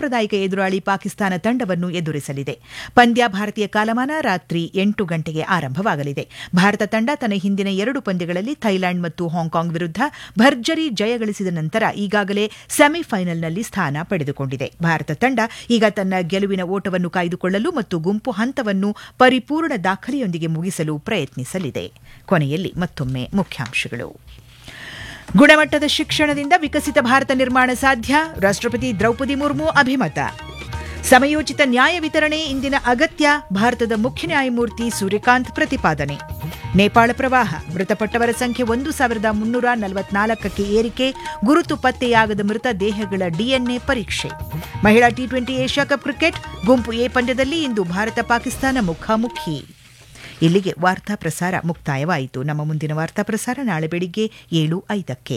ಸಾಂಪ್ರದಾಯಿಕ ಎದುರಾಳಿ ಪಾಕಿಸ್ತಾನ ತಂಡವನ್ನು ಎದುರಿಸಲಿದೆ ಪಂದ್ಯ ಭಾರತೀಯ ಕಾಲಮಾನ ರಾತ್ರಿ ಎಂಟು ಗಂಟೆಗೆ ಆರಂಭವಾಗಲಿದೆ ಭಾರತ ತಂಡ ತನ್ನ ಹಿಂದಿನ ಎರಡು ಪಂದ್ಯಗಳಲ್ಲಿ ಥೈಲ್ಯಾಂಡ್ ಮತ್ತು ಹಾಂಕಾಂಗ್ ವಿರುದ್ಧ ಭರ್ಜರಿ ಜಯಗಳಿಸಿದ ನಂತರ ಈಗಾಗಲೇ ಸೆಮಿಫೈನಲ್ನಲ್ಲಿ ಸ್ಥಾನ ಪಡೆದುಕೊಂಡಿದೆ ಭಾರತ ತಂಡ ಈಗ ತನ್ನ ಗೆಲುವಿನ ಓಟವನ್ನು ಕಾಯ್ದುಕೊಳ್ಳಲು ಮತ್ತು ಗುಂಪು ಹಂತವನ್ನು ಪರಿಪೂರ್ಣ ದಾಖಲೆಯೊಂದಿಗೆ ಮುಗಿಸಲು ಪ್ರಯತ್ನಿಸಲಿದೆ ಕೊನೆಯಲ್ಲಿ ಮತ್ತೊಮ್ಮೆ ಮುಖ್ಯಾಂಶಗಳು ಗುಣಮಟ್ಟದ ಶಿಕ್ಷಣದಿಂದ ವಿಕಸಿತ ಭಾರತ ನಿರ್ಮಾಣ ಸಾಧ್ಯ ರಾಷ್ಟ್ರಪತಿ ದ್ರೌಪದಿ ಮುರ್ಮು ಅಭಿಮತ ಸಮಯೋಚಿತ ನ್ಯಾಯ ವಿತರಣೆ ಇಂದಿನ ಅಗತ್ಯ ಭಾರತದ ಮುಖ್ಯ ನ್ಯಾಯಮೂರ್ತಿ ಸೂರ್ಯಕಾಂತ್ ಪ್ರತಿಪಾದನೆ ನೇಪಾಳ ಪ್ರವಾಹ ಮೃತಪಟ್ಟವರ ಸಂಖ್ಯೆ ಒಂದು ಸಾವಿರದ ಮುನ್ನೂರ ನಲವತ್ನಾಲ್ಕಕ್ಕೆ ಏರಿಕೆ ಗುರುತು ಪತ್ತೆಯಾಗದ ಮೃತ ದೇಹಗಳ ಡಿಎನ್ಎ ಪರೀಕ್ಷೆ ಮಹಿಳಾ T twenty Asia cup cricket ಗುಂಪು ಎ ಪಂದ್ಯದಲ್ಲಿ ಇಂದು ಭಾರತ ಪಾಕಿಸ್ತಾನ ಮುಖಾಮುಖಿ ಇಲ್ಲಿಗೆ ವಾರ್ತಾ ಪ್ರಸಾರ ಮುಕ್ತಾಯವಾಯಿತು ನಮ್ಮ ಮುಂದಿನ ವಾರ್ತಾ ಪ್ರಸಾರ ನಾಳೆ ಬೆಳಿಗ್ಗೆ ಏಳು ಐದಕ್ಕೆ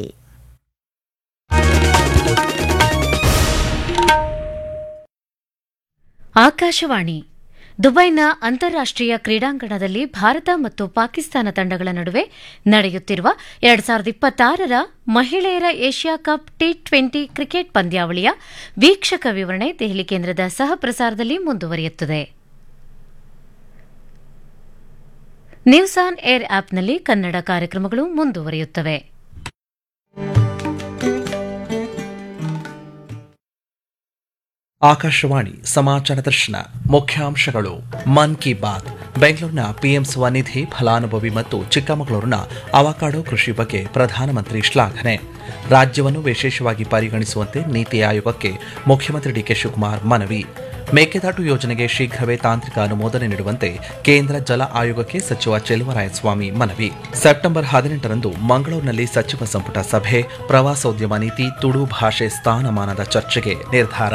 ಆಕಾಶವಾಣಿ ದುಬೈನ ಅಂತಾರಾಷ್ಟೀಯ ಕ್ರೀಡಾಂಗಣದಲ್ಲಿ ಭಾರತ ಮತ್ತು ಪಾಕಿಸ್ತಾನ ತಂಡಗಳ ನಡುವೆ ನಡೆಯುತ್ತಿರುವ ಎರಡ್ ಸಾವಿರದ ಇಪ್ಪತ್ತಾರರ ಮಹಿಳೆಯರ Asia cup T twenty cricket ಪಂದ್ಯಾವಳಿಯ ವೀಕ್ಷಕ ವಿವರಣೆ ದೆಹಲಿ ಕೇಂದ್ರದ ಸಹ ಪ್ರಸಾರದಲ್ಲಿ ಮುಂದುವರಿಯುತ್ತದೆ ನ್ಯೂಸ್ ಆನ್ ಏರ್ ಆಪ್ನಲ್ಲಿ ಕನ್ನಡ ಕಾರ್ಯಕ್ರಮಗಳು ಮುಂದುವರಿಯುತ್ತವೆ ಆಕಾಶವಾಣಿ ಸಮಾಚಾರ ದರ್ಶನ ಮುಖ್ಯಾಂಶಗಳು ಮನ್ ಕಿ ಬಾತ್ ಬೆಂಗಳೂರಿನ ಪಿಎಂ ಸ್ವನಿಧಿ ಫಲಾನುಭವಿ ಮತ್ತು ಚಿಕ್ಕಮಗಳೂರಿನ ಅವಕಾಡೋ ಕೃಷಿ ಬಗ್ಗೆ ಪ್ರಧಾನಮಂತ್ರಿ ಶ್ಲಾಘನೆ ರಾಜ್ಯವನ್ನು ವಿಶೇಷವಾಗಿ ಪರಿಗಣಿಸುವಂತೆ ನೀತಿ ಆಯೋಗಕ್ಕೆ ಮುಖ್ಯಮಂತ್ರಿ ಡಿಕೆ ಶಿವಕುಮಾರ್ ಮನವಿ ಮೇಕೆದಾಟು ಯೋಜನೆಗೆ ಶೀಘ್ರವೇ ತಾಂತ್ರಿಕ ಅನುಮೋದನೆ ನೀಡುವಂತೆ ಕೇಂದ್ರ ಜಲ ಆಯೋಗಕ್ಕೆ ಸಚಿವ ಚೆಲುವರಾಯಸ್ವಾಮಿ ಮನವಿ ಸೆಪ್ಟೆಂಬರ್ ಹದಿನೆಂಟರಂದು ಮಂಗಳೂರಿನಲ್ಲಿ ಸಚಿವ ಸಂಪುಟ ಸಭೆ ಪ್ರವಾಸೋದ್ಯಮ ನೀತಿ ತುಳು ಭಾಷೆ ಸ್ಥಾನಮಾನದ ಚರ್ಚೆಗೆ ನಿರ್ಧಾರ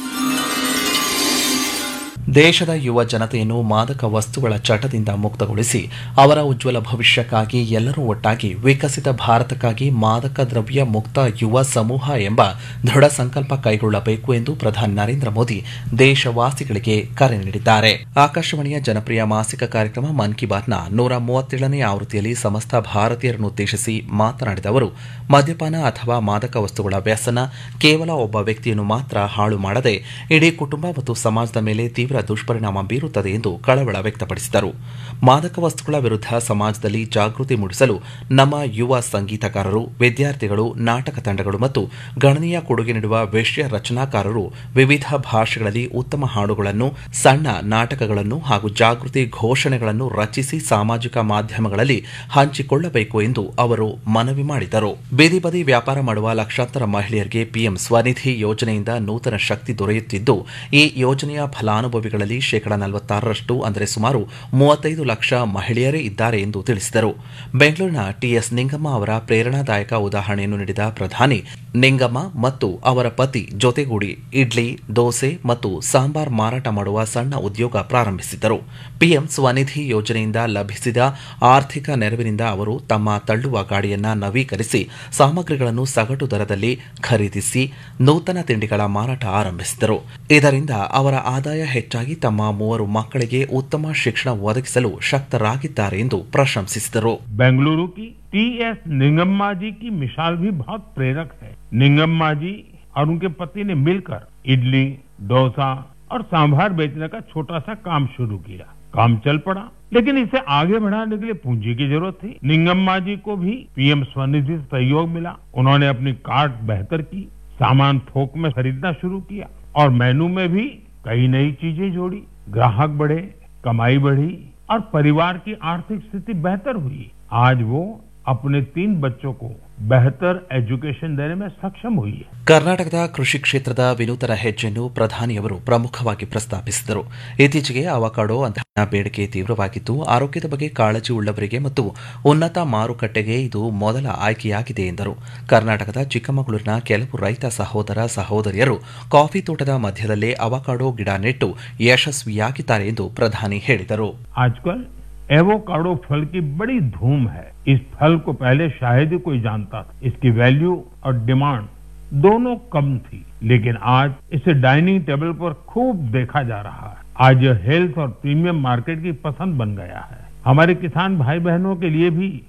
ದೇಶದ ಯುವ ಜನತೆಯನ್ನು ಮಾದಕ ವಸ್ತುಗಳ ಚಟದಿಂದ ಮುಕ್ತಗೊಳಿಸಿ ಅವರ ಉಜ್ವಲ ಭವಿಷ್ಯಕ್ಕಾಗಿ ಎಲ್ಲರೂ ಒಟ್ಟಾಗಿ ವಿಕಸಿತ ಭಾರತಕ್ಕಾಗಿ ಮಾದಕ ದ್ರವ್ಯ ಮುಕ್ತ ಯುವ ಸಮೂಹ ಎಂಬ ದೃಢ ಸಂಕಲ್ಪ ಕೈಗೊಳ್ಳಬೇಕು ಎಂದು ಪ್ರಧಾನಿ ನರೇಂದ್ರ ಮೋದಿ ದೇಶವಾಸಿಗಳಿಗೆ ಕರೆ ನೀಡಿದ್ದಾರೆ ಆಕಾಶವಾಣಿಯ ಜನಪ್ರಿಯ ಮಾಸಿಕ ಕಾರ್ಯಕ್ರಮ ಮನ್ ಕಿ ಬಾತ್ನ ನೂರ ಮೂವತ್ತೇಳನೇ ಆವೃತ್ತಿಯಲ್ಲಿ ಸಮಸ್ತ ಭಾರತೀಯರನ್ನುದ್ದೇಶಿಸಿ ಮಾತನಾಡಿದ ಅವರು ಮದ್ಯಪಾನ ಅಥವಾ ಮಾದಕ ವಸ್ತುಗಳ ವ್ಯಸನ ಕೇವಲ ಒಬ್ಬ ವ್ಯಕ್ತಿಯನ್ನು ಮಾತ್ರ ಹಾಳು ಮಾಡದೆ ಇಡೀ ಕುಟುಂಬ ಮತ್ತು ಸಮಾಜದ ಮೇಲೆ ತೀವ್ರ ದುಷ್ಪರಿಣಾಮ ಬೀರುತ್ತದೆ ಎಂದು ಕಳವಳ ವ್ಯಕ್ತಪಡಿಸಿದರು ಮಾದಕ ವಸ್ತುಗಳ ವಿರುದ್ಧ ಸಮಾಜದಲ್ಲಿ ಜಾಗೃತಿ ಮೂಡಿಸಲು ನಮ್ಮ ಯುವ ಸಂಗೀತಕಾರರು ವಿದ್ಯಾರ್ಥಿಗಳು ನಾಟಕ ತಂಡಗಳು ಮತ್ತು ಗಣನೀಯ ಕೊಡುಗೆ ನೀಡುವ ವಿಷಯ ರಚನಾಕಾರರು ವಿವಿಧ ಭಾಷೆಗಳಲ್ಲಿ ಉತ್ತಮ ಹಾಡುಗಳನ್ನು ಸಣ್ಣ ನಾಟಕಗಳನ್ನು ಹಾಗೂ ಜಾಗೃತಿ ಘೋಷಣೆಗಳನ್ನು ರಚಿಸಿ ಸಾಮಾಜಿಕ ಮಾಧ್ಯಮಗಳಲ್ಲಿ ಹಂಚಿಕೊಳ್ಳಬೇಕು ಎಂದು ಅವರು ಮನವಿ ಮಾಡಿದರು ಬೀದಿ ಬದಿ ವ್ಯಾಪಾರ ಮಾಡುವ ಲಕ್ಷಾಂತರ ಮಹಿಳೆಯರಿಗೆ ಪಿಎಂ ಸ್ವನಿಧಿ ಯೋಜನೆಯಿಂದ ನೂತನ ಶಕ್ತಿ ದೊರೆಯುತ್ತಿದ್ದು ಈ ಯೋಜನೆಯ ಫಲಾನುಭವಿಗಳಲ್ಲಿ ಶೇಕಡಾ ನಲವತ್ತಾರರಷ್ಟು ಅಂದರೆ ಸುಮಾರು ಮೂವತ್ತೈದು ಲಕ್ಷ ಮಹಿಳೆಯರೇ ಇದ್ದಾರೆ ಎಂದು ತಿಳಿಸಿದರು ಬೆಂಗಳೂರಿನ ಟಿಎಸ್ ನಿಂಗಮ್ಮ ಅವರ ಪ್ರೇರಣಾದಾಯಕ ಉದಾಹರಣೆಯನ್ನು ನೀಡಿದ ಪ್ರಧಾನಿ ನಿಂಗಮ್ಮ ಮತ್ತು ಅವರ ಪತಿ ಜೊತೆಗೂಡಿ ಇಡ್ಲಿ ದೋಸೆ ಮತ್ತು ಸಾಂಬಾರ್ ಮಾರಾಟ ಮಾಡುವ ಸಣ್ಣ ಉದ್ಯೋಗ ಪ್ರಾರಂಭಿಸಿದ್ದರು ಪಿಎಂ ಸ್ವನಿಧಿ ಯೋಜನೆಯಿಂದ ಲಭಿಸಿದ ಆರ್ಥಿಕ ನೆರವಿನಿಂದ ಅವರು ತಮ್ಮ ತಳ್ಳುವ ಗಾಡಿಯನ್ನ ನವೀಕರಿಸಿ ಸಾಮಗ್ರಿಗಳನ್ನು ಸಗಟು ದರದಲ್ಲಿ ಖರೀದಿಸಿ ನೂತನ ತಿಂಡಿಗಳ ಮಾರಾಟ ಆರಂಭಿಸಿದರು ಇದರಿಂದ ಅವರ ಆದಾಯ ಹೆಚ್ಚಾಗಿ ತಮ್ಮ ಮೂವರು ಮಕ್ಕಳಿಗೆ ಉತ್ತಮ ಶಿಕ್ಷಣ ಒದಗಿಸಲು ಶಕ್ತರಾಗಿದ್ದಾರೆ ಎಂದು ಪ್ರಶಂಸಿಸಿದರು बेंगलुरु की टी एस निंगम्मा जी की मिसाल भी बहुत प्रेरक है निंगम्मा जी और उनके पति ने मिलकर इडली डोसा और सांभर बेचने का छोटा सा काम शुरू किया काम चल पड़ा लेकिन इसे आगे बढ़ाने के लिए पूंजी की जरूरत थी निंगम्मा जी को भी पीएम स्वनिधि से सहयोग मिला उन्होंने अपनी कार्ट बेहतर की सामान थोक में खरीदना शुरू किया और मेनू में भी कई नई चीजें जोड़ी ग्राहक बढ़े कमाई बढ़ी और परिवार की आर्थिक स्थिति बेहतर हुई आज वो अपने तीन बच्चों को बेहतर एजुकेशन देने में सक्षम हुई है ಕರ್ನಾಟಕದ ಕೃಷಿ ಕ್ಷೇತ್ರದ ವಿನೂತನ ಹೆಜ್ಜೆಯನ್ನು ಪ್ರಧಾನಿಯವರು ಪ್ರಮುಖವಾಗಿ ಪ್ರಸ್ತಾಪಿಸಿದರು ಇತ್ತೀಚೆಗೆ ಅವಕಾಡೋ ಅಂತಹ ಬೇಡಿಕೆ ತೀವ್ರವಾಗಿದ್ದು ಆರೋಗ್ಯದ ಬಗ್ಗೆ ಕಾಳಜಿ ಉಳ್ಳವರಿಗೆ ಮತ್ತು ಉನ್ನತ ಮಾರುಕಟ್ಟೆಗೆ ಇದು ಮೊದಲ ಆಯ್ಕೆಯಾಗಿದೆ ಎಂದರು ಕರ್ನಾಟಕದ ಚಿಕ್ಕಮಗಳೂರಿನ ಕೆಲವು ರೈತ ಸಹೋದರ ಸಹೋದರಿಯರು ಕಾಫಿ ತೋಟದ ಮಧ್ಯದಲ್ಲೇ ಅವಕಾಡೋ ಗಿಡ ನೆಟ್ಟು ಯಶಸ್ವಿಯಾಗಿದ್ದಾರೆ ಎಂದು ಪ್ರಧಾನಿ ಹೇಳಿದರು आजकल एवोकाडो फल की बड़ी धूम है इस फल को पहले शायद ही कोई जानता था इसकी वैल्यू और डिमांड दोनों कम थी लेकिन आज इसे डाइनिंग टेबल पर खूब देखा जा रहा है आज यह हेल्थ और प्रीमियम मार्केट की पसंद बन गया है हमारे किसान भाई बहनों के लिए भी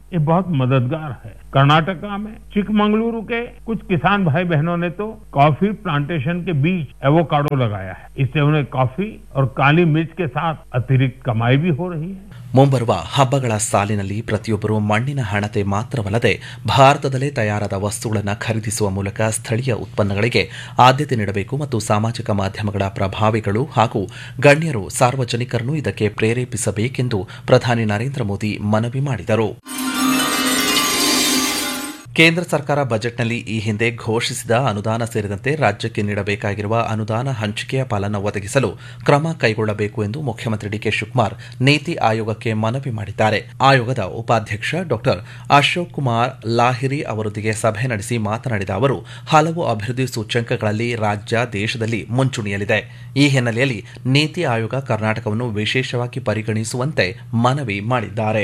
ये बहुत मददगार है कर्नाटका में चिकमंगलुरु के कुछ किसान भाई बहनों ने तो कॉफी प्लांटेशन के बीच एवोकाडो लगाया है इससे उन्हें कॉफी और काली मिर्च के साथ अतिरिक्त कमाई भी हो रही है ಮುಂಬರುವ ಹಬ್ಬಗಳ ಸಾಲಿನಲ್ಲಿ ಪ್ರತಿಯೊಬ್ಬರು ಮಣ್ಣಿನ ಹಣತೆ ಮಾತ್ರವಲ್ಲದೆ ಭಾರತದಲ್ಲೇ ತಯಾರಾದ ವಸ್ತುಗಳನ್ನು ಖರೀದಿಸುವ ಮೂಲಕ ಸ್ಥಳೀಯ ಉತ್ಪನ್ನಗಳಿಗೆ ಆದ್ಯತೆ ನೀಡಬೇಕು ಮತ್ತು ಸಾಮಾಜಿಕ ಮಾಧ್ಯಮಗಳ ಪ್ರಭಾವಿಗಳು ಹಾಗೂ ಗಣ್ಯರು ಸಾರ್ವಜನಿಕರನ್ನು ಇದಕ್ಕೆ ಪ್ರೇರೇಪಿಸಬೇಕೆಂದು ಪ್ರಧಾನಿ ನರೇಂದ್ರ ಮೋದಿ ಮನವಿ ಮಾಡಿದರು ಕೇಂದ್ರ ಸರ್ಕಾರ ಬಜೆಟ್ನಲ್ಲಿ ಈ ಹಿಂದೆ ಘೋಷಿಸಿದ ಅನುದಾನ ಸೇರಿದಂತೆ ರಾಜ್ಯಕ್ಕೆ ನೀಡಬೇಕಾಗಿರುವ ಅನುದಾನ ಹಂಚಿಕೆಯ ಪಾಲನ್ನು ಒದಗಿಸಲು ಕ್ರಮ ಕೈಗೊಳ್ಳಬೇಕು ಎಂದು ಮುಖ್ಯಮಂತ್ರಿ ಡಿಕೆ ಶಿವಕುಮಾರ್ ನೀತಿ ಆಯೋಗಕ್ಕೆ ಮನವಿ ಮಾಡಿದ್ದಾರೆ ಆಯೋಗದ ಉಪಾಧ್ಯಕ್ಷ ಡಾ ಅಶೋಕ್ ಕುಮಾರ್ ಲಾಹಿರಿ ಅವರೊಂದಿಗೆ ಸಭೆ ನಡೆಸಿ ಮಾತನಾಡಿದ ಅವರು ಹಲವು ಅಭಿವೃದ್ಧಿ ಸೂಚ್ಯಂಕಗಳಲ್ಲಿ ರಾಜ್ಯ ದೇಶದಲ್ಲಿ ಮುಂಚೂಣಿಯಲ್ಲಿದೆ ಈ ಹಿನ್ನೆಲೆಯಲ್ಲಿ ನೀತಿ ಆಯೋಗ ಕರ್ನಾಟಕವನ್ನು ವಿಶೇಷವಾಗಿ ಪರಿಗಣಿಸುವಂತೆ ಮನವಿ ಮಾಡಿದ್ದಾರೆ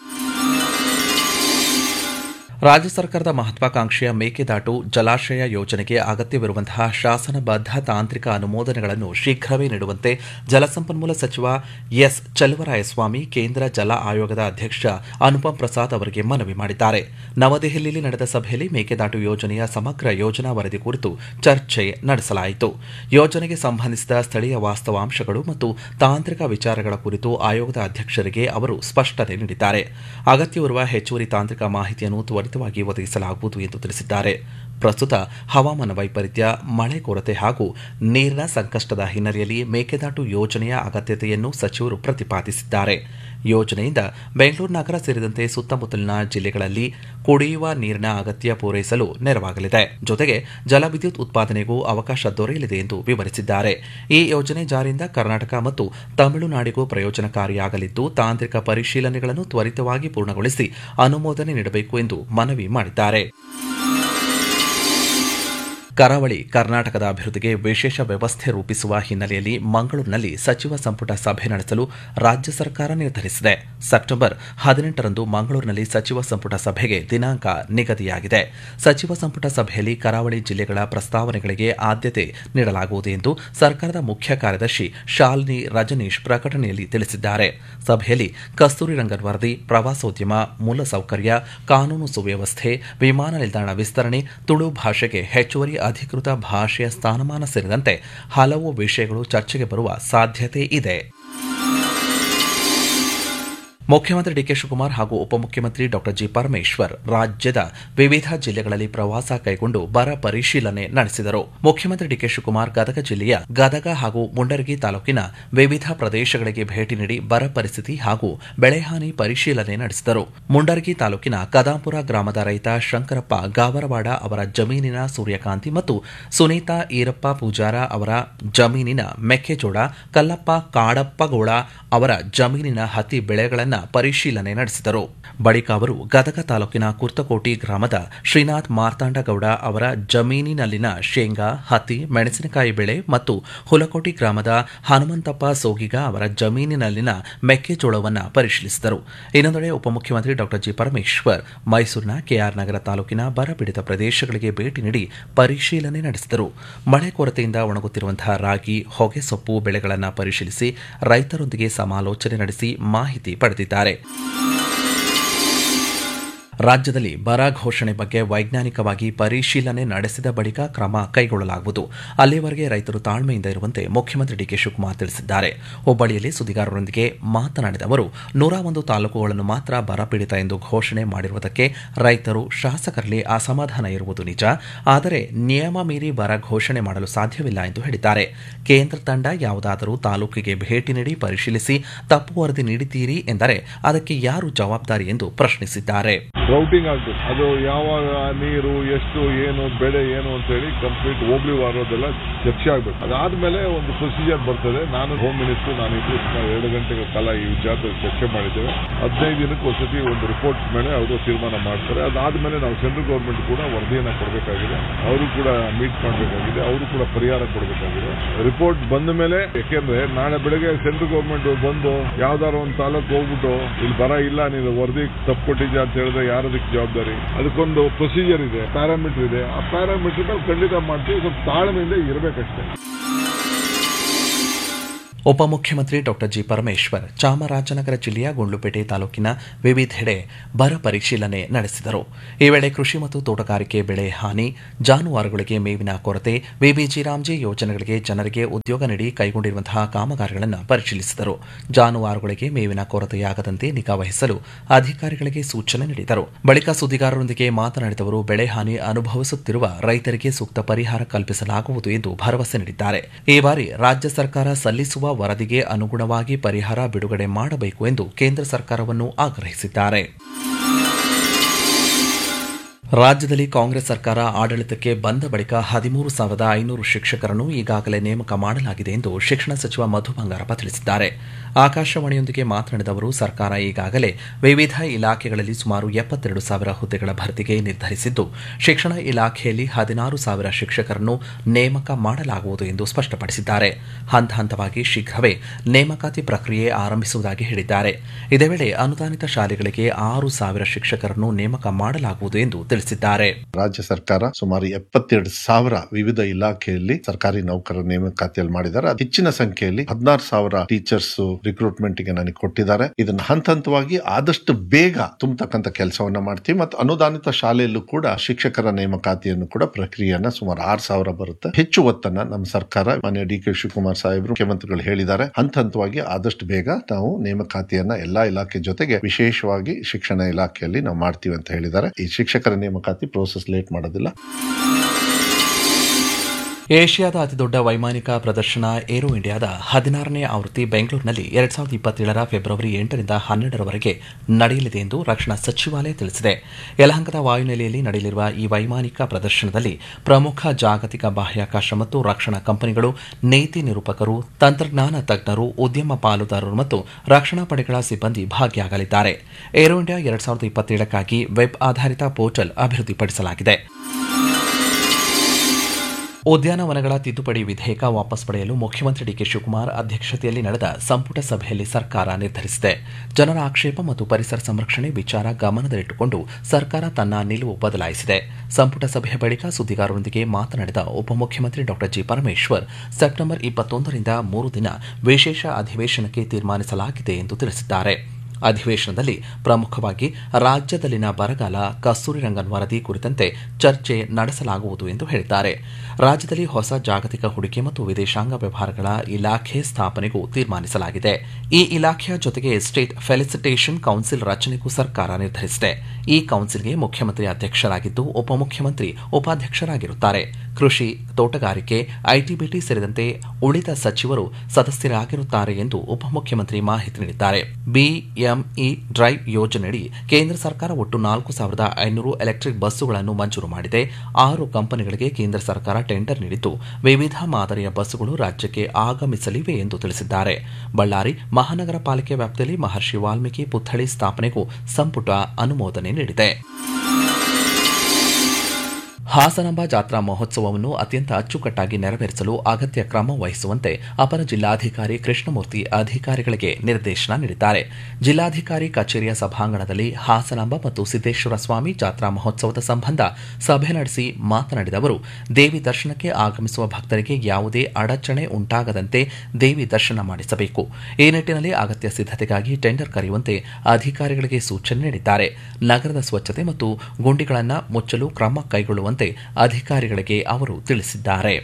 ರಾಜ್ಯ ಸರ್ಕಾರದ ಮಹತ್ವಾಕಾಂಕ್ಷೆಯ ಮೇಕೆದಾಟು ಜಲಾಶಯ ಯೋಜನೆಗೆ ಅಗತ್ಯವಿರುವಂತಹ ಶಾಸನಬದ್ಧ ತಾಂತ್ರಿಕ ಅನುಮೋದನೆಗಳನ್ನು ಶೀಘ್ರವೇ ನೀಡುವಂತೆ ಜಲಸಂಪನ್ಮೂಲ ಸಚಿವ ಎಸ್ ಚಲುವರಾಯಸ್ವಾಮಿ ಕೇಂದ್ರ ಜಲ ಆಯೋಗದ ಅಧ್ಯಕ್ಷ ಅನುಪಮ್ ಪ್ರಸಾದ್ ಅವರಿಗೆ ಮನವಿ ಮಾಡಿದ್ದಾರೆ ನವದೆಹಲಿಯಲ್ಲಿ ನಡೆದ ಸಭೆಯಲ್ಲಿ ಮೇಕೆದಾಟು ಯೋಜನೆಯ ಸಮಗ್ರ ಯೋಜನಾ ವರದಿ ಕುರಿತು ಚರ್ಚೆ ನಡೆಸಲಾಯಿತು ಯೋಜನೆಗೆ ಸಂಬಂಧಿಸಿದ ಸ್ಥಳೀಯ ವಾಸ್ತವಾಂಶಗಳು ಮತ್ತು ತಾಂತ್ರಿಕ ವಿಚಾರಗಳ ಕುರಿತು ಆಯೋಗದ ಅಧ್ಯಕ್ಷರಿಗೆ ಅವರು ಸ್ಪಷ್ಟನೆ ನೀಡಿದ್ದಾರೆ ಅಗತ್ಯವಿರುವ ಹೆಚ್ಚುವರಿ ತಾಂತ್ರಿಕ ಮಾಹಿತಿಯನ್ನು ತ್ವರಿತವಾಗಿ ಒದಗಿಸಲಾಗುವುದು ಎಂದು ತಿಳಿಸಿದ್ದಾರೆ ಪ್ರಸ್ತುತ ಹವಾಮಾನ ವೈಪರೀತ್ಯ ಮಳೆ ಕೊರತೆ ಹಾಗೂ ನೀರಿನ ಸಂಕಷ್ಟದ ಹಿನ್ನೆಲೆಯಲ್ಲಿ ಮೇಕೆದಾಟು ಯೋಜನೆಯ ಅಗತ್ಯತೆಯನ್ನು ಸಚಿವರು ಪ್ರತಿಪಾದಿಸಿದ್ದಾರೆ ಯೋಜನೆಯಿಂದ ಬೆಂಗಳೂರು ನಗರ ಸೇರಿದಂತೆ ಸುತ್ತಮುತ್ತಲಿನ ಜಿಲ್ಲೆಗಳಲ್ಲಿ ಕುಡಿಯುವ ನೀರಿನ ಅಗತ್ಯ ಪೂರೈಸಲು ನೆರವಾಗಲಿದೆ ಜೊತೆಗೆ ಜಲವಿದ್ಯುತ್ ಉತ್ಪಾದನೆಗೂ ಅವಕಾಶ ದೊರೆಯಲಿದೆ ಎಂದು ವಿವರಿಸಿದ್ದಾರೆ ಈ ಯೋಜನೆ ಜಾರಿಯಿಂದ ಕರ್ನಾಟಕ ಮತ್ತು ತಮಿಳುನಾಡಿಗೂ ಪ್ರಯೋಜನಕಾರಿಯಾಗಲಿದ್ದು ತಾಂತ್ರಿಕ ಪರಿಶೀಲನೆಗಳನ್ನು ತ್ವರಿತವಾಗಿ ಪೂರ್ಣಗೊಳಿಸಿ ಅನುಮೋದನೆ ನೀಡಬೇಕು ಎಂದು ಮನವಿ ಮಾಡಿದ್ದಾರೆ ಕರಾವಳಿ ಕರ್ನಾಟಕದ ಅಭಿವೃದ್ಧಿಗೆ ವಿಶೇಷ ವ್ಯವಸ್ಥೆ ರೂಪಿಸುವ ಹಿನ್ನೆಲೆಯಲ್ಲಿ ಮಂಗಳೂರಿನಲ್ಲಿ ಸಚಿವ ಸಂಪುಟ ಸಭೆ ನಡೆಸಲು ರಾಜ್ಯ ಸರ್ಕಾರ ನಿರ್ಧರಿಸಿದೆ ಸೆಪ್ಟೆಂಬರ್ ಹದಿನೆಂಟರಂದು ಮಂಗಳೂರಿನಲ್ಲಿ ಸಚಿವ ಸಂಪುಟ ಸಭೆಗೆ ದಿನಾಂಕ ನಿಗದಿಯಾಗಿದೆ ಸಚಿವ ಸಂಪುಟ ಸಭೆಯಲ್ಲಿ ಕರಾವಳಿ ಜಿಲ್ಲೆಗಳ ಪ್ರಸ್ತಾವನೆಗಳಿಗೆ ಆದ್ಯತೆ ನೀಡಲಾಗುವುದು ಎಂದು ಸರ್ಕಾರದ ಮುಖ್ಯ ಕಾರ್ಯದರ್ಶಿ ಶಾಲಿನಿ ರಜನೀಶ್ ಪ್ರಕಟಣೆಯಲ್ಲಿ ತಿಳಿಸಿದ್ದಾರೆ ಸಭೆಯಲ್ಲಿ ಕಸ್ತೂರಿ ರಂಗನ್ ವರದಿ ಪ್ರವಾಸೋದ್ಯಮ ಮೂಲಸೌಕರ್ಯ ಕಾನೂನು ಸುವ್ಯವಸ್ಥೆ ವಿಮಾನ ನಿಲ್ದಾಣ ವಿಸ್ತರಣೆ ತುಳು ಭಾಷೆಗೆ ಹೆಚ್ಚುವರಿ ಅಧಿಕೃತ ಭಾಷೆಯ ಸ್ಥಾನಮಾನ ಸೇರಿದಂತೆ ಹಲವು ವಿಷಯಗಳು ಚರ್ಚೆಗೆ ಬರುವ ಸಾಧ್ಯತೆ ಇದೆ ಮುಖ್ಯಮಂತ್ರಿ ಡಿಕೆ ಶಿವಕುಮಾರ್ ಹಾಗೂ ಉಪಮುಖ್ಯಮಂತ್ರಿ ಡಾ ಜಿ ಪರಮೇಶ್ವರ್ ರಾಜ್ಯದ ವಿವಿಧ ಜಿಲ್ಲೆಗಳಲ್ಲಿ ಪ್ರವಾಸ ಕೈಗೊಂಡು ಬರ ಪರಿಶೀಲನೆ ನಡೆಸಿದರು ಮುಖ್ಯಮಂತ್ರಿ ಡಿಕೆ ಶಿವಕುಮಾರ್ ಗದಗ ಜಿಲ್ಲೆಯ ಗದಗ ಹಾಗೂ ಮುಂಡರಗಿ ತಾಲೂಕಿನ ವಿವಿಧ ಪ್ರದೇಶಗಳಿಗೆ ಭೇಟಿ ನೀಡಿ ಬರ ಪರಿಸ್ಥಿತಿ ಹಾಗೂ ಬೆಳೆಹಾನಿ ಪರಿಶೀಲನೆ ನಡೆಸಿದರು ಮುಂಡರಗಿ ತಾಲೂಕಿನ ಕದಾಂಪುರ ಗ್ರಾಮದ ರೈತ ಶಂಕರಪ್ಪ ಗಾವರವಾಡ ಅವರ ಜಮೀನಿನ ಸೂರ್ಯಕಾಂತಿ ಮತ್ತು ಸುನೀತಾ ಈರಪ್ಪ ಪೂಜಾರ ಅವರ ಜಮೀನಿನ ಮೆಕ್ಕೆಜೋಳ ಕಲ್ಲಪ್ಪ ಕಾಡಪ್ಪಗೋಳ ಅವರ ಜಮೀನಿನ ಹತ್ತಿ ಬೆಳೆಗಳನ್ನು ಪರಿಶೀಲನೆ ನಡೆಸಿದರು ಬಳಿಕ ಅವರು ಗದಗ ತಾಲೂಕಿನ ಕುರ್ತಕೋಟಿ ಗ್ರಾಮದ ಶ್ರೀನಾಥ್ ಮಾರ್ತಾಂಡಗೌಡ ಅವರ ಜಮೀನಿನಲ್ಲಿನ ಶೇಂಗಾ ಹತ್ತಿ ಮೆಣಸಿನಕಾಯಿ ಬೆಳೆ ಮತ್ತು ಹುಲಕೋಟಿ ಗ್ರಾಮದ ಹನುಮಂತಪ್ಪ ಸೋಗಿಗ ಅವರ ಜಮೀನಿನಲ್ಲಿನ ಮೆಕ್ಕೆಜೋಳವನ್ನು ಪರಿಶೀಲಿಸಿದರು ಇನ್ನೊಂದೆಡೆ ಉಪಮುಖ್ಯಮಂತ್ರಿ ಡಾ ಜಿ ಪರಮೇಶ್ವರ್ ಮೈಸೂರಿನ ಕೆಆರ್ ನಗರ ತಾಲೂಕಿನ ಬರಪೀಡಿತ ಪ್ರದೇಶಗಳಿಗೆ ಭೇಟಿ ನೀಡಿ ಪರಿಶೀಲನೆ ನಡೆಸಿದರು ಮಳೆ ಕೊರತೆಯಿಂದ ಒಣಗುತ್ತಿರುವಂತಹ ರಾಗಿ ಹೊಗೆಸೊಪ್ಪು ಬೆಳೆಗಳನ್ನು ಪರಿಶೀಲಿಸಿ ರೈತರೊಂದಿಗೆ ಸಮಾಲೋಚನೆ ನಡೆಸಿ ಮಾಹಿತಿ ಪಡೆದಿದ್ದಾರೆ ರಾಜ್ಯದಲ್ಲಿ ಬರ ಘೋಷಣೆ ಬಗ್ಗೆ ವೈಜ್ಞಾನಿಕವಾಗಿ ಪರಿಶೀಲನೆ ನಡೆಸಿದ ಬಳಿಕ ಕ್ರಮ ಕೈಗೊಳ್ಳಲಾಗುವುದು ಅಲ್ಲಿಯವರೆಗೆ ರೈತರು ತಾಳ್ಮೆಯಿಂದ ಇರುವಂತೆ ಮುಖ್ಯಮಂತ್ರಿ ಡಿಕೆ ಶಿವಕುಮಾರ್ ತಿಳಿಸಿದ್ದಾರೆ ಹುಬ್ಬಳ್ಳಿಯಲ್ಲಿ ಸುದ್ದಿಗಾರರೊಂದಿಗೆ ಮಾತನಾಡಿದ ಅವರು ನೂರ ಒಂದು ತಾಲೂಕುಗಳನ್ನು ಮಾತ್ರ ಬರಪೀಡಿತ ಎಂದು ಘೋಷಣೆ ಮಾಡಿರುವುದಕ್ಕೆ ರೈತರು ಶಾಸಕರಲ್ಲಿ ಅಸಮಾಧಾನ ಇರುವುದು ನಿಜ ಆದರೆ ನಿಯಮ ಮೀರಿ ಬರ ಘೋಷಣೆ ಮಾಡಲು ಸಾಧ್ಯವಿಲ್ಲ ಎಂದು ಹೇಳಿದ್ದಾರೆ ಕೇಂದ್ರ ತಂಡ ಯಾವುದಾದರೂ ತಾಲೂಕಿಗೆ ಭೇಟಿ ನೀಡಿ ಪರಿಶೀಲಿಸಿ ತಪ್ಪು ವರದಿ ನೀಡಿದ್ದೀರಿ ಎಂದರೆ ಅದಕ್ಕೆ ಯಾರು ಜವಾಬ್ದಾರಿ ಎಂದು ಪ್ರಶ್ನಿಸಿದ್ದಾರೆ ರೌಟಿಂಗ್ ಆಗ್ಬೇಕು ಅದು ಯಾವಾಗ ನೀರು ಎಷ್ಟು ಏನು ಬೆಳೆ ಏನು ಅಂತ ಹೇಳಿ ಕಂಪ್ಲೀಟ್ ಹೋಗ್ಲಿ ವಾರೋದೆಲ್ಲ ಚರ್ಚೆ ಆಗ್ಬೇಕು ಅದಾದ್ಮೇಲೆ ಒಂದು ಪ್ರೊಸೀಜರ್ ಬರ್ತದೆ ನಾನು ಹೋಮ್ ಮಿನಿಸ್ಟರ್ ನಾನು ಇಬ್ಬರು ಸುಮಾರು ಎರಡು ಗಂಟೆಗಳ ಕಾಲ ಈ ವಿಚಾರದಲ್ಲಿ ಚರ್ಚೆ ಮಾಡಿದ್ದೇವೆ ಹದಿನೈದು ದಿನಕ್ಕೆ ಒಂದ್ಸತಿ ಒಂದು ರಿಪೋರ್ಟ್ ಮೇಲೆ ಅವರು ತೀರ್ಮಾನ ಮಾಡ್ತಾರೆ ಅದಾದ್ಮೇಲೆ ನಾವು ಸೆಂಟ್ರಲ್ ಗೌರ್ಮೆಂಟ್ ಕೂಡ ವರದಿಯನ್ನ ಕೊಡಬೇಕಾಗಿದೆ ಅವರು ಕೂಡ ಮೀಟ್ ಮಾಡಬೇಕಾಗಿದೆ ಅವರು ಕೂಡ ಪರಿಹಾರ ಕೊಡಬೇಕಾಗಿದೆ ರಿಪೋರ್ಟ್ ಬಂದ ಮೇಲೆ ಯಾಕೆಂದ್ರೆ ನಾಳೆ ಬೆಳಗ್ಗೆ ಸೆಂಟ್ರಲ್ ಗೌರ್ಮೆಂಟ್ ಬಂದು ಯಾವ್ದಾರ ಒಂದು ತಾಲೂಕು ಹೋಗ್ಬಿಟ್ಟು ಇಲ್ಲಿ ಬರ ಇಲ್ಲ ನೀನು ವರದಿ ತಪ್ಪು ಕೊಟ್ಟಿದ್ಯಾ ಅಂತ ಹೇಳಿದ್ರೆ ಯಾರದಕ್ಕೆ ಜವಾಬ್ದಾರಿ ಅದಕ್ಕೊಂದು ಪ್ರೊಸೀಜರ್ ಇದೆ ಪ್ಯಾರಾಮೀಟರ್ ಇದೆ ಆ ಪ್ಯಾರಾಮೀಟರ್ ನಾವು ಖಂಡಿತ ಮಾಡ್ತೀವಿ ಸ್ವಲ್ಪ ತಾಳ್ಮೆಯಿಂದ ಇರಬೇಕಷ್ಟೇ ಉಪಮುಖ್ಯಮಂತ್ರಿ ಡಾ ಜಿ ಪರಮೇಶ್ವರ್ ಚಾಮರಾಜನಗರ ಜಿಲ್ಲೆಯ ಗುಂಡ್ಲುಪೇಟೆ ತಾಲೂಕಿನ ವಿವಿಧೆಡೆ ಬರ ಪರಿಶೀಲನೆ ನಡೆಸಿದರು ಈ ವೇಳೆ ಕೃಷಿ ಮತ್ತು ತೋಟಗಾರಿಕೆ ಬೆಳೆ ಹಾನಿ ಜಾನುವಾರುಗಳಿಗೆ ಮೇವಿನ ಕೊರತೆ ವಿಬಿಜಿ ರಾಮ್ಜಿ ಯೋಜನೆಗಳಿಗೆ ಜನರಿಗೆ ಉದ್ಯೋಗ ನೀಡಿ ಕೈಗೊಂಡಿರುವಂತಹ ಕಾಮಗಾರಿಗಳನ್ನು ಪರಿಶೀಲಿಸಿದರು ಜಾನುವಾರುಗಳಿಗೆ ಮೇವಿನ ಕೊರತೆಯಾಗದಂತೆ ನಿಗಾ ವಹಿಸಲು ಅಧಿಕಾರಿಗಳಿಗೆ ಸೂಚನೆ ನೀಡಿದರು ಬಳಿಕ ಸುದ್ದಿಗಾರರೊಂದಿಗೆ ಮಾತನಾಡಿದವರು ಬೆಳೆ ಹಾನಿ ಅನುಭವಿಸುತ್ತಿರುವ ರೈತರಿಗೆ ಸೂಕ್ತ ಪರಿಹಾರ ಕಲ್ಪಿಸಲಾಗುವುದು ಎಂದು ಭರವಸೆ ನೀಡಿದ್ದಾರೆ ಈ ಬಾರಿ ರಾಜ್ಯ ಸರ್ಕಾರ ಸಲ್ಲಿಸುವ ವರದಿಗೆ ಅನುಗುಣವಾಗಿ ಪರಿಹಾರ ಬಿಡುಗಡೆ ಮಾಡಬೇಕು ಎಂದು ಕೇಂದ್ರ ಸರ್ಕಾರವನ್ನು ಆಗ್ರಹಿಸಿದ್ದಾರೆ ರಾಜ್ಯದಲ್ಲಿ ಕಾಂಗ್ರೆಸ್ ಸರ್ಕಾರ ಆಡಳಿತಕ್ಕೆ ಬಂದ ಬಳಿಕ ಹದಿಮೂರು ಸಾವಿರದ ಐನೂರು ಶಿಕ್ಷಕರನ್ನು ಈಗಾಗಲೇ ನೇಮಕ ಮಾಡಲಾಗಿದೆ ಎಂದು ಶಿಕ್ಷಣ ಸಚಿವ ಮಧು ಬಂಗಾರಪ್ಪ ತಿಳಿಸಿದ್ದಾರೆ ಆಕಾಶವಾಣಿಯೊಂದಿಗೆ ಮಾತನಾಡಿದ ಅವರು ಸರ್ಕಾರ ಈಗಾಗಲೇ ವಿವಿಧ ಇಲಾಖೆಗಳಲ್ಲಿ ಸುಮಾರು ಎಪ್ಪತ್ತೆರಡು ಸಾವಿರ ಹುದ್ದೆಗಳ ಭರ್ತಿಗೆ ನಿರ್ಧರಿಸಿದ್ದು ಶಿಕ್ಷಣ ಇಲಾಖೆಯಲ್ಲಿ ಹದಿನಾರು ಸಾವಿರ ಶಿಕ್ಷಕರನ್ನು ನೇಮಕ ಮಾಡಲಾಗುವುದು ಎಂದು ಸ್ಪಷ್ಟಪಡಿಸಿದ್ದಾರೆ ಹಂತ ಹಂತವಾಗಿ ಶೀಘ್ರವೇ ನೇಮಕಾತಿ ಪ್ರಕ್ರಿಯೆ ಆರಂಭಿಸುವುದಾಗಿ ಹೇಳಿದ್ದಾರೆ ಇದೇ ವೇಳೆ ಅನುದಾನಿತ ಶಾಲೆಗಳಿಗೆ ಆರು ಸಾವಿರ ಶಿಕ್ಷಕರನ್ನು ನೇಮಕ ಮಾಡಲಾಗುವುದು ಎಂದು ತಿಳಿಸಿದ್ದಾರೆ ರಾಜ್ಯ ಸರ್ಕಾರ ಸುಮಾರು ಎಪ್ಪತ್ತೆರಡು ಸಾವಿರ ವಿವಿಧ ಇಲಾಖೆಯಲ್ಲಿ ಸರ್ಕಾರಿ ನೌಕರರ ನೇಮಕಾತಿಯಲ್ಲಿ ಮಾಡಿದ್ದಾರೆ ಅದು ಹೆಚ್ಚಿನ ಸಂಖ್ಯೆಯಲ್ಲಿ ಹದಿನಾರು ಸಾವಿರ ಟೀಚರ್ಸ್ ರಿಕ್ರೂಟ್ಮೆಂಟ್ ಗೆ ನನಗೆ ಕೊಟ್ಟಿದ್ದಾರೆ ಇದನ್ನ ಹಂತ ಹಂತವಾಗಿ ಆದಷ್ಟು ಬೇಗ ತುಂಬತಕ್ಕಂತ ಕೆಲಸವನ್ನ ಮಾಡ್ತೀವಿ ಮತ್ತು ಅನುದಾನಿತ ಶಾಲೆಯಲ್ಲೂ ಕೂಡ ಶಿಕ್ಷಕರ ನೇಮಕಾತಿಯನ್ನು ಕೂಡ ಪ್ರಕ್ರಿಯೆಯನ್ನ ಸುಮಾರು ಆರು ಸಾವಿರ ಬರುತ್ತೆ ಹೆಚ್ಚು ಒತ್ತನ್ನ ನಮ್ಮ ಸರ್ಕಾರ ಮಾನ್ಯ ಡಿ ಕೆ ಶಿವಕುಮಾರ್ ಸಾಹೇಬರು ಮುಖ್ಯಮಂತ್ರಿಗಳು ಹೇಳಿದ್ದಾರೆ ಹಂತ ಹಂತವಾಗಿ ಆದಷ್ಟು ಬೇಗ ನಾವು ನೇಮಕಾತಿಯನ್ನ ಎಲ್ಲಾ ಇಲಾಖೆ ಜೊತೆಗೆ ವಿಶೇಷವಾಗಿ ಶಿಕ್ಷಣ ಇಲಾಖೆಯಲ್ಲಿ ನಾವು ಮಾಡ್ತೀವಿ ಅಂತ ಹೇಳಿದ್ದಾರೆ ಈ ಶಿಕ್ಷಕರ ನೇಮಕಾತಿ ಪ್ರೋಸೆಸ್ ಲೇಟ್ ಮಾಡೋದಿಲ್ಲ ಏಷ್ಯಾದ ಅತಿದೊಡ್ಡ ವೈಮಾನಿಕ ಪ್ರದರ್ಶನ ಏರೋ ಇಂಡಿಯಾದ ಹದಿನಾರನೇ ಆವೃತ್ತಿ ಬೆಂಗಳೂರಿನಲ್ಲಿ ಎರಡ್ ಸಾವಿರದ ಇಪ್ಪತ್ತೇಳರ ಫೆಬ್ರವರಿ ಎಂಟರಿಂದ ಹನ್ನೆರಡರವರೆಗೆ ನಡೆಯಲಿದೆ ಎಂದು ರಕ್ಷಣಾ ಸಚಿವಾಲಯ ತಿಳಿಸಿದೆ ಯಲಹಂಕದ ವಾಯುನೆಲೆಯಲ್ಲಿ ನಡೆಯಲಿರುವ ಈ ವೈಮಾನಿಕ ಪ್ರದರ್ಶನದಲ್ಲಿ ಪ್ರಮುಖ ಜಾಗತಿಕ ಬಾಹ್ಯಾಕಾಶ ಮತ್ತು ರಕ್ಷಣಾ ಕಂಪನಿಗಳು ನೀತಿ ನಿರೂಪಕರು ತಂತ್ರಜ್ಞಾನ ತಜ್ಞರು ಉದ್ಯಮ ಪಾಲುದಾರರು ಮತ್ತು ರಕ್ಷಣಾ ಪಡೆಗಳ ಸಿಬ್ಬಂದಿ ಭಾಗಿಯಾಗಲಿದ್ದಾರೆ ಏರೋ ಇಂಡಿಯಾ ಎರಡ್ ಸಾವಿರದ ಇಪ್ಪತ್ತೇಳಕ್ಕಾಗಿ ವೆಬ್ ಆಧಾರಿತ ಪೋರ್ಟಲ್ ಅಭಿವೃದ್ಧಿಪಡಿಸಲಾಗಿದೆ ಉದ್ಯಾನವನಗಳ ತಿದ್ದುಪಡಿ ವಿಧೇಯಕ ವಾಪಸ್ ಪಡೆಯಲು ಮುಖ್ಯಮಂತ್ರಿ ಡಿಕೆ ಶಿವಕುಮಾರ್ ಅಧ್ಯಕ್ಷತೆಯಲ್ಲಿ ನಡೆದ ಸಂಪುಟ ಸಭೆಯಲ್ಲಿ ಸರ್ಕಾರ ನಿರ್ಧರಿಸಿದೆ ಜನರ ಆಕ್ಷೇಪ ಮತ್ತು ಪರಿಸರ ಸಂರಕ್ಷಣೆ ವಿಚಾರ ಗಮನದಲ್ಲಿಟ್ಟುಕೊಂಡು ಸರ್ಕಾರ ತನ್ನ ನಿಲುವು ಬದಲಾಯಿಸಿದೆ ಸಂಪುಟ ಸಭೆಯ ಬಳಿಕ ಸುದ್ದಿಗಾರರೊಂದಿಗೆ ಮಾತನಾಡಿದ ಉಪಮುಖ್ಯಮಂತ್ರಿ ಡಾ ಜಿ ಪರಮೇಶ್ವರ್ ಸೆಪ್ಟೆಂಬರ್ ಇಪ್ಪತ್ತೊಂದರಿಂದ ಮೂರು ದಿನ ವಿಶೇಷ ಅಧಿವೇಶನಕ್ಕೆ ತೀರ್ಮಾನಿಸಲಾಗಿದೆ ಎಂದು ತಿಳಿಸಿದ್ದಾರೆ ಅಧಿವೇಶನದಲ್ಲಿ ಪ್ರಮುಖವಾಗಿ ರಾಜ್ಯದಲ್ಲಿನ ಬರಗಾಲ ಕಸ್ತೂರಿ ರಂಗನ್ ವರದಿ ಕುರಿತಂತೆ ಚರ್ಚೆ ನಡೆಸಲಾಗುವುದು ಎಂದು ಹೇಳಿದ್ದಾರೆ ರಾಜ್ಯದಲ್ಲಿ ಹೊಸ ಜಾಗತಿಕ ಹೂಡಿಕೆ ಮತ್ತು ವಿದೇಶಾಂಗ ವ್ಯವಹಾರಗಳ ಇಲಾಖೆ ಸ್ಥಾಪನೆಗೂ ತೀರ್ಮಾನಿಸಲಾಗಿದೆ ಈ ಇಲಾಖೆಯ ಜೊತೆಗೆ ಸ್ಟೇಟ್ ಫೆಲಿಸಿಟೇಷನ್ ಕೌನ್ಸಿಲ್ ರಚನೆಗೂ ಸರ್ಕಾರ ನಿರ್ಧರಿಸಿದೆ ಈ ಕೌನ್ಸಿಲ್ಗೆ ಮುಖ್ಯಮಂತ್ರಿ ಅಧ್ಯಕ್ಷರಾಗಿದ್ದು ಉಪಮುಖ್ಯಮಂತ್ರಿ ಉಪಾಧ್ಯಕ್ಷರಾಗಿರುತ್ತಾರೆ ಕೃಷಿ ತೋಟಗಾರಿಕೆ ಐಟಿಬಿಟಿ ಸೇರಿದಂತೆ ಉಳಿದ ಸಚಿವರು ಸದಸ್ಯರಾಗಿರುತ್ತಾರೆ ಎಂದು ಉಪಮುಖ್ಯಮಂತ್ರಿ ಮಾಹಿತಿ ನೀಡಿದ್ದಾರೆ ಬಿಎಂಇ ಡ್ರೈವ್ ಯೋಜನೆಯಡಿ ಕೇಂದ್ರ ಸರ್ಕಾರ ಒಟ್ಟು ನಾಲ್ಕು ಸಾವಿರದ ಐನೂರು ಎಲೆಕ್ಟ್ರಿಕ್ ಬಸ್ಸುಗಳನ್ನು ಮಂಜೂರು ಮಾಡಿದೆ ಆರು ಕಂಪನಿಗಳಿಗೆ ಕೇಂದ್ರ ಸರ್ಕಾರ ಟೆಂಡರ್ ನೀಡಿದ್ದು ವಿವಿಧ ಮಾದರಿಯ ಬಸ್ಸುಗಳು ರಾಜ್ಯಕ್ಕೆ ಆಗಮಿಸಲಿವೆ ಎಂದು ತಿಳಿಸಿದ್ದಾರೆ ಬಳ್ಳಾರಿ ಮಹಾನಗರ ಪಾಲಿಕೆ ವ್ಯಾಪ್ತಿಯಲ್ಲಿ ಮಹರ್ಷಿ ವಾಲ್ಮೀಕಿ ಪುತ್ಥಳಿ ಸ್ಥಾಪನೆಗೂ ಸಂಪುಟ ಅನುಮೋದನೆ ನೀಡಿದೆ ಹಾಸನಾಂಬ ಜಾತ್ರಾ ಮಹೋತ್ಸವವನ್ನು ಅತ್ಯಂತ ಅಚ್ಚುಕಟ್ಟಾಗಿ ನೆರವೇರಿಸಲು ಅಗತ್ಯ ಕ್ರಮ ವಹಿಸುವಂತೆ ಅಪರ ಜಿಲ್ಲಾಧಿಕಾರಿ ಕೃಷ್ಣಮೂರ್ತಿ ಅಧಿಕಾರಿಗಳಿಗೆ ನಿರ್ದೇಶನ ನೀಡಿದ್ದಾರೆ ಜಿಲ್ಲಾಧಿಕಾರಿ ಕಚೇರಿಯ ಸಭಾಂಗಣದಲ್ಲಿ ಹಾಸನಾಂಬ ಮತ್ತು ಸಿದ್ದೇಶ್ವರ ಸ್ವಾಮಿ ಜಾತ್ರಾ ಮಹೋತ್ಸವದ ಸಂಬಂಧ ಸಭೆ ನಡೆಸಿ ಮಾತನಾಡಿದ ಅವರು ದೇವಿ ದರ್ಶನಕ್ಕೆ ಆಗಮಿಸುವ ಭಕ್ತರಿಗೆ ಯಾವುದೇ ಅಡಚಣೆ ಉಂಟಾಗದಂತೆ ದೇವಿ ದರ್ಶನ ಮಾಡಿಸಬೇಕು ಈ ನಿಟ್ಟಿನಲ್ಲಿ ಅಗತ್ಯ ಸಿದ್ದತೆಗಾಗಿ ಟೆಂಡರ್ ಕರೆಯುವಂತೆ ಅಧಿಕಾರಿಗಳಿಗೆ ಸೂಚನೆ ನೀಡಿದ್ದಾರೆ ನಗರದ ಸ್ವಚ್ಛತೆ ಮತ್ತು ಗುಂಡಿಗಳನ್ನು ಮುಚ್ಚಲು ಕ್ರಮ ಕೈಗೊಳ್ಳುವಂತೆ ಅಧಿಕಾರಿಗಳಿಗೆ ಅವರು ತಿಳಿಸಿದ್ದಾರೆ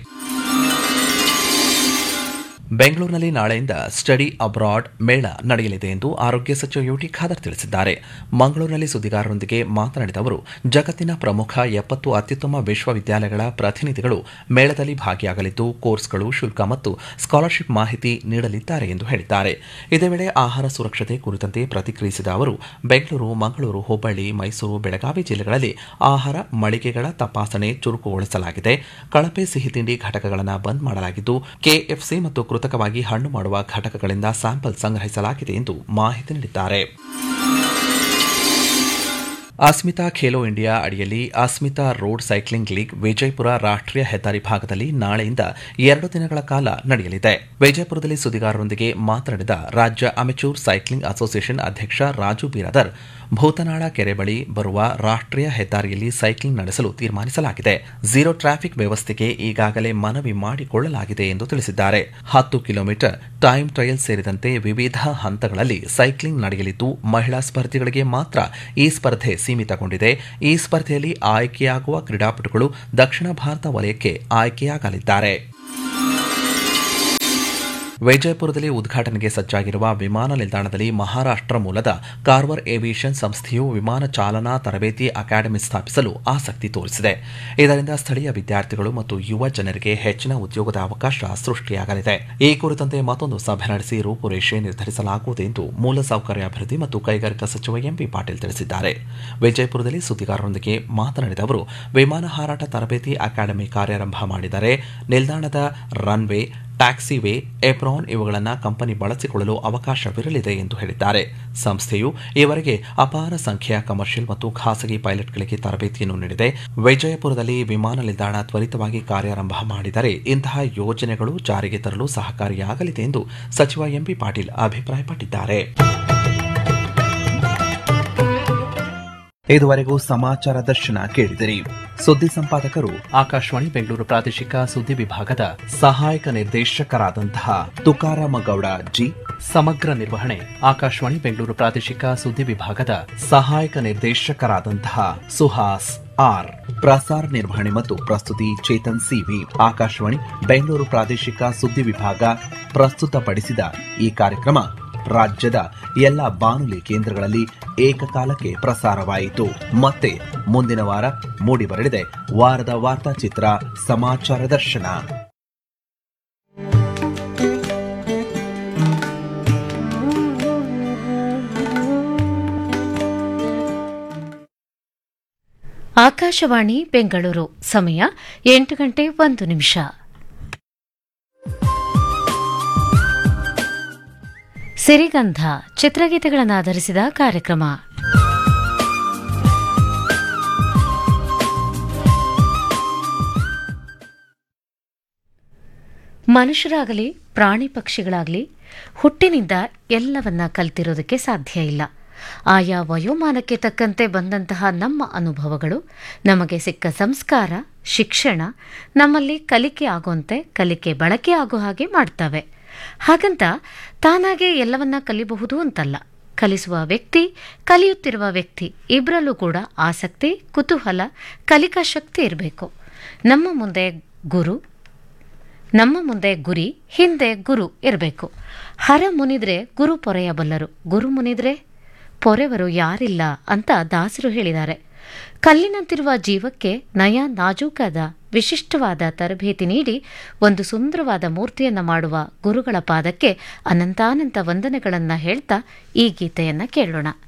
ಬೆಂಗಳೂರಿನಲ್ಲಿ ನಾಳೆಯಿಂದ ಸ್ಟಡಿ ಅಬ್ರಾಡ್ ಮೇಳ ನಡೆಯಲಿದೆ ಎಂದು ಆರೋಗ್ಯ ಸಚಿವ ಯುಟಿ ಖಾದರ್ ತಿಳಿಸಿದ್ದಾರೆ ಮಂಗಳೂರಿನಲ್ಲಿ ಸುದ್ದಿಗಾರರೊಂದಿಗೆ ಮಾತನಾಡಿದ ಅವರು ಜಗತ್ತಿನ ಪ್ರಮುಖ ಎಪ್ಪತ್ತು ಅತ್ಯುತ್ತಮ ವಿಶ್ವವಿದ್ಯಾಲಯಗಳ ಪ್ರತಿನಿಧಿಗಳು ಮೇಳದಲ್ಲಿ ಭಾಗಿಯಾಗಲಿದ್ದು ಕೋರ್ಸ್ಗಳು ಶುಲ್ಕ ಮತ್ತು ಸ್ಕಾಲರ್ಶಿಪ್ ಮಾಹಿತಿ ನೀಡಲಿದ್ದಾರೆ ಎಂದು ಹೇಳಿದ್ದಾರೆ ಇದೇ ವೇಳೆ ಆಹಾರ ಸುರಕ್ಷತೆ ಕುರಿತಂತೆ ಪ್ರತಿಕ್ರಿಯಿಸಿದ ಅವರು ಬೆಂಗಳೂರು ಮಂಗಳೂರು ಹುಬ್ಬಳ್ಳಿ ಮೈಸೂರು ಬೆಳಗಾವಿ ಜಿಲ್ಲೆಗಳಲ್ಲಿ ಆಹಾರ ಮಳಿಗೆಗಳ ತಪಾಸಣೆ ಚುರುಕುಗೊಳಿಸಲಾಗಿದೆ ಕಳಪೆ ಸಿಹಿ ತಿಂಡಿ ಘಟಕಗಳನ್ನು ಬಂದ್ ಮಾಡಲಾಗಿದ್ದು ಕೆಎಫ್ಸಿ ಮತ್ತು ಕೃತಕವಾಗಿ ಹಣ್ಣು ಮಾಡುವ ಘಟಕಗಳಿಂದ ಸ್ಯಾಂಪಲ್ ಸಂಗ್ರಹಿಸಲಾಗಿದೆ ಎಂದು ಮಾಹಿತಿ ನೀಡಿದ್ದಾರೆ ಅಸ್ಮಿತಾ ಖೇಲೋ ಇಂಡಿಯಾ ಅಡಿಯಲ್ಲಿ Asmita road cycling league Vijayapura ರಾಷ್ಟ್ರೀಯ ಹೆದ್ದಾರಿ ಭಾಗದಲ್ಲಿ ನಾಳೆಯಿಂದ ಎರಡು ದಿನಗಳ ಕಾಲ ನಡೆಯಲಿದೆ ವಿಜಯಪುರದಲ್ಲಿ ಸುದ್ದಿಗಾರರೊಂದಿಗೆ ಮಾತನಾಡಿದ ರಾಜ್ಯ ಅಮೆಚೂರ್ ಸೈಕ್ಲಿಂಗ್ ಅಸೋಸಿಯೇಷನ್ ಅಧ್ಯಕ್ಷ ರಾಜು ಬಿರಾದರ್ ಭೂತನಾಳ ಕೆರೆ ಬಳಿ ಬರುವ ರಾಷ್ಟ್ರೀಯ ಹೆದ್ದಾರಿಯಲ್ಲಿ ಸೈಕ್ಲಿಂಗ್ ನಡೆಸಲು ತೀರ್ಮಾನಿಸಲಾಗಿದೆ ಝೀರೋ ಟ್ರಾಫಿಕ್ ವ್ಯವಸ್ಥೆಗೆ ಈಗಾಗಲೇ ಮನವಿ ಮಾಡಿಕೊಳ್ಳಲಾಗಿದೆ ಎಂದು ತಿಳಿಸಿದ್ದಾರೆ ಹತ್ತು ಕಿಲೋಮೀಟರ್ ಟೈಮ್ ಟ್ರಯಲ್ ಸೇರಿದಂತೆ ವಿವಿಧ ಹಂತಗಳಲ್ಲಿ ಸೈಕ್ಲಿಂಗ್ ನಡೆಯಲಿದ್ದು ಮಹಿಳಾ ಸ್ಪರ್ಧಿಗಳಿಗೆ ಮಾತ್ರ ಈ ಸ್ಪರ್ಧೆ ಸೀಮಿತಗೊಂಡಿದೆ ಈ ಸ್ಪರ್ಧೆಯಲ್ಲಿ ಆಯ್ಕೆಯಾಗುವ ಕ್ರೀಡಾಪಟುಗಳು ದಕ್ಷಿಣ ಭಾರತ ವಲಯಕ್ಕೆ ಆಯ್ಕೆಯಾಗಲಿದ್ದಾರೆ ವಿಜಯಪುರದಲ್ಲಿ ಉದ್ಘಾಟನೆಗೆ ಸಜ್ಜಾಗಿರುವ ವಿಮಾನ ನಿಲ್ದಾಣದಲ್ಲಿ ಮಹಾರಾಷ್ಟ್ರ ಮೂಲದ ಕಾರ್ವರ್ ಏವಿಯೇಷನ್ ಸಂಸ್ಥೆಯು ವಿಮಾನ ಚಾಲನಾ ತರಬೇತಿ ಅಕಾಡೆಮಿ ಸ್ಥಾಪಿಸಲು ಆಸಕ್ತಿ ತೋರಿಸಿದೆ ಇದರಿಂದ ಸ್ಥಳೀಯ ವಿದ್ಯಾರ್ಥಿಗಳು ಮತ್ತು ಯುವ ಜನರಿಗೆ ಹೆಚ್ಚಿನ ಉದ್ಯೋಗದ ಅವಕಾಶ ಸೃಷ್ಟಿಯಾಗಲಿದೆ ಈ ಕುರಿತಂತೆ ಮತ್ತೊಂದು ಸಭೆ ನಡೆಸಿ ರೂಪುರೇಷೆ ನಿರ್ಧರಿಸಲಾಗುವುದು ಎಂದು ಮೂಲಸೌಕರ್ಯ ಅಭಿವೃದ್ಧಿ ಮತ್ತು ಕೈಗಾರಿಕಾ ಸಚಿವ ಎಂಪಿ ಪಾಟೀಲ್ ತಿಳಿಸಿದ್ದಾರೆ ವಿಜಯಪುರದಲ್ಲಿ ಸುದ್ದಿಗಾರರೊಂದಿಗೆ ಮಾತನಾಡಿದ ಅವರು ವಿಮಾನ ಹಾರಾಟ ತರಬೇತಿ ಅಕಾಡೆಮಿ ಕಾರ್ಯಾರಂಭ ಮಾಡಿದರೆ ನಿಲ್ದಾಣದ ರನ್ವೇ ಟ್ಯಾಕ್ಸಿವೇ ಎಪ್ರಾನ್ ಇವುಗಳನ್ನು ಕಂಪನಿ ಬಳಸಿಕೊಳ್ಳಲು ಅವಕಾಶವಿರಲಿದೆ ಎಂದು ಹೇಳಿದ್ದಾರೆ ಸಂಸ್ಥೆಯು ಈವರೆಗೆ ಅಪಾರ ಸಂಖ್ಯೆಯ ಕಮರ್ಷಿಯಲ್ ಮತ್ತು ಖಾಸಗಿ ಪೈಲಟ್ಗಳಿಗೆ ತರಬೇತಿಯನ್ನು ನೀಡಿದೆ ವಿಜಯಪುರದಲ್ಲಿ ವಿಮಾನ ನಿಲ್ದಾಣ ತ್ವರಿತವಾಗಿ ಕಾರ್ಯಾರಂಭ ಮಾಡಿದರೆ ಇಂತಹ ಯೋಜನೆಗಳು ಜಾರಿಗೆ ತರಲು ಸಹಕಾರಿಯಾಗಲಿದೆ ಎಂದು ಸಚಿವ ಎಂಪಿ ಪಾಟೀಲ್ ಅಭಿಪ್ರಾಯಪಟ್ಟಿದ್ದಾರೆ ಇದುವರೆಗೂ ಸಮಾಚಾರ ದರ್ಶನ ಕೇಳಿದಿರಿ ಸುದ್ದಿ ಸಂಪಾದಕರು ಆಕಾಶವಾಣಿ ಬೆಂಗಳೂರು ಪ್ರಾದೇಶಿಕ ಸುದ್ದಿ ವಿಭಾಗದ ಸಹಾಯಕ ನಿರ್ದೇಶಕರಾದಂತಹ ತುಕಾರಾಮ ಗೌಡ ಜಿ ಸಮಗ್ರ ನಿರ್ವಹಣೆ ಆಕಾಶವಾಣಿ ಬೆಂಗಳೂರು ಪ್ರಾದೇಶಿಕ ಸುದ್ದಿ ವಿಭಾಗದ ಸಹಾಯಕ ನಿರ್ದೇಶಕರಾದಂತಹ ಸುಹಾಸ್ ಆರ್ ಪ್ರಸಾರ ನಿರ್ವಹಣೆ ಮತ್ತು ಪ್ರಸ್ತುತಿ ಚೇತನ್ ಸಿವಿ ಆಕಾಶವಾಣಿ ಬೆಂಗಳೂರು ಪ್ರಾದೇಶಿಕ ಸುದ್ದಿ ವಿಭಾಗ ಪ್ರಸ್ತುತಪಡಿಸಿದ ಈ ಕಾರ್ಯಕ್ರಮ ರಾಜ್ಯದ ಎಲ್ಲ ಬಾನುಲಿ ಕೇಂದ್ರಗಳಲ್ಲಿ ಏಕಕಾಲಕ್ಕೆ ಪ್ರಸಾರವಾಯಿತು ಮತ್ತೆ ಮುಂದಿನ ವಾರ ಮೂಡಿಬರಲಿದೆ ವಾರದ ವಾರ್ತಾಚಿತ್ರ ಸಮಾಚಾರ ದರ್ಶನ ಆಕಾಶವಾಣಿ ಬೆಂಗಳೂರು ಸಮಯ ಎಂಟು ಗಂಟೆ ಒಂದು ನಿಮಿಷ ಸಿರಿಗಂಧ ಚಿತ್ರಗೀತೆಗಳನ್ನು ಆಧರಿಸಿದ ಕಾರ್ಯಕ್ರಮ ಮನುಷ್ಯರಾಗಲಿ ಪ್ರಾಣಿ ಪಕ್ಷಿಗಳಾಗಲಿ ಹುಟ್ಟಿನಿಂದ ಎಲ್ಲವನ್ನ ಕಲ್ತಿರೋದಕ್ಕೆ ಸಾಧ್ಯ ಇಲ್ಲ ಆಯಾ ವಯೋಮಾನಕ್ಕೆ ತಕ್ಕಂತೆ ಬಂದಂತಹ ನಮ್ಮ ಅನುಭವಗಳು ನಮಗೆ ಸಿಕ್ಕ ಸಂಸ್ಕಾರ ಶಿಕ್ಷಣ ನಮ್ಮಲ್ಲಿ ಕಲಿಕೆ ಆಗುವಂತೆ ಕಲಿಕೆ ಬಳಕೆ ಆಗೋ ಹಾಗೆ ಮಾಡ್ತವೆ ಹಾಗಂತ ತಾನಾಗೆ ಎಲ್ಲವನ್ನ ಕಲಿಬಹುದು ಅಂತಲ್ಲ ಕಲಿಸುವ ವ್ಯಕ್ತಿ ಕಲಿಯುತ್ತಿರುವ ವ್ಯಕ್ತಿ ಇಬ್ಬರಲ್ಲೂ ಕೂಡ ಆಸಕ್ತಿ ಕುತೂಹಲ ಕಲಿಕಾ ಶಕ್ತಿ ಇರಬೇಕು ನಮ್ಮ ಮುಂದೆ ಗುರು ನಮ್ಮ ಮುಂದೆ ಗುರಿ ಹಿಂದೆ ಗುರು ಇರಬೇಕು ಹರ ಮುನಿದ್ರೆ ಗುರು ಪೊರೆಯಬಲ್ಲರು ಗುರು ಮುನಿದ್ರೆ ಪೊರೆವರು ಯಾರಿಲ್ಲ ಅಂತ ದಾಸರು ಹೇಳಿದ್ದಾರೆ ಕಲ್ಲಿನಂತಿರುವ ಜೀವಕ್ಕೆ ನಯ ನಾಜೂಕಾದ ವಿಶಿಷ್ಟವಾದ ತರಬೇತಿ ನೀಡಿ ಒಂದು ಸುಂದರವಾದ ಮೂರ್ತಿಯನ್ನ ಮಾಡುವ ಗುರುಗಳ ಪಾದಕ್ಕೆ ಅನಂತಾನಂತ ವಂದನೆಗಳನ್ನ ಹೇಳ್ತಾ ಈ ಗೀತೆಯನ್ನ ಕೇಳೋಣ